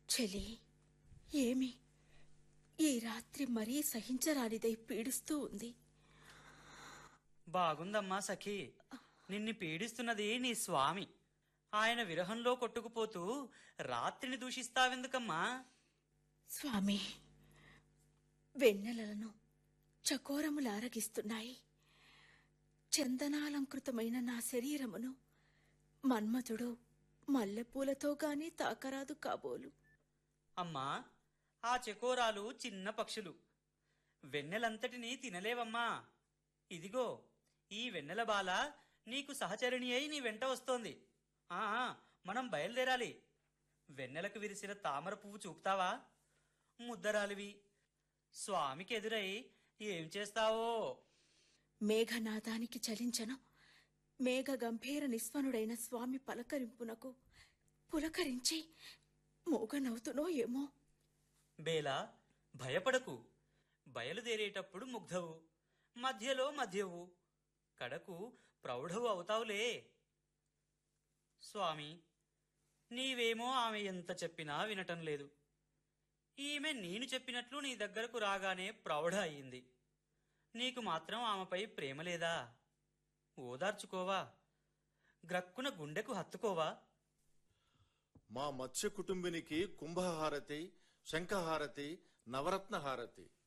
చెలి ఏమి ఈ రాత్రి మరీ సహించరానిదై పీడిస్తూ ఉంది బాగుందమ్మా సఖి నిన్ను పీడిస్తున్నది నీ స్వామి ఆయన విరహంలో కొట్టుకుపోతూ రాత్రిని దూషిస్తావెందుకమ్మా స్వామి వెన్నెలలను చకోరములారగిస్తున్నాయి చందనాలంకృతమైన నా శరీరమును మన్మథుడు మల్లెపూలతో గాని తాకరాదు కాబోలు అమ్మా ఆ చెకోరాలు చిన్న పక్షులు వెన్నెలంతటినీ తినలేవమ్మా ఇదిగో ఈ వెన్నెల బాల నీకు సహచరిణి అయి నీ వెంట వస్తోంది ఆ ఆ, మనం బయలుదేరాలి వెన్నెలకు విరిసిన తామర పువ్వు చూపుతావా ముద్దరాలివి స్వామికి ఎదురై ఏం చేస్తావో మేఘనాదానికి చలించను మేఘ గంభీర నిస్వనుడైన స్వామి పలకరింపునకు పులకరించి మూగనవుతునో ఏమో బేలా భయపడకు బయలుదేరేటప్పుడు ముగ్ధవు మధ్యలో మధ్యవు కడకు ప్రౌఢవు అవుతావులే స్వామి నీవేమో ఆమె ఎంత చెప్పినా వినటం లేదు ఈమె నేను చెప్పినట్లు నీ దగ్గరకు రాగానే ప్రౌఢ అయింది నీకు మాత్రం ఆమెపై ప్రేమ లేదా ఓదార్చుకోవా గ్రక్కున గుండెకు హత్తుకోవా మా మత్స్య కుటుంబినికి కుంభహారతి శంఖహారతి నవరత్న హారతి